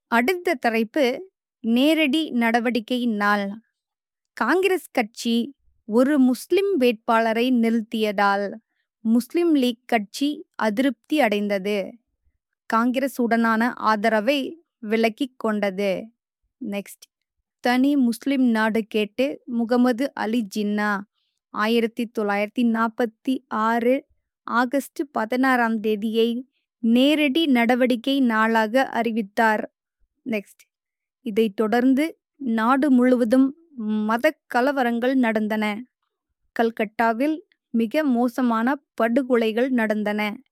அடுத்த தலைப்பு நேரடி நடவடிக்கை நாள் காங்கிரஸ் கட்சி ஒரு முஸ்லிம் வேட்பாளரை நிறுத்தியதால் முஸ்லிம் லீக் கட்சி அதிருப்தி அடைந்தது காங்கிரஸ் உடனான ஆதரவை விலக்கிக் கொண்டது நெக்ஸ்ட் தனி முஸ்லிம் நாடு கேட்டு முகமது அலி ஜின்னா ஆயிரத்தி தொள்ளாயிரத்தி நாற்பத்தி ஆறு ஆகஸ்ட் பதினாறாம் தேதியை நேரடி நடவடிக்கை நாளாக அறிவித்தார் நெக்ஸ்ட் இதைத் தொடர்ந்து நாடு முழுவதும் மத கலவரங்கள் நடந்தன கல்கட்டாவில் மிக மோசமான படுகொலைகள் நடந்தன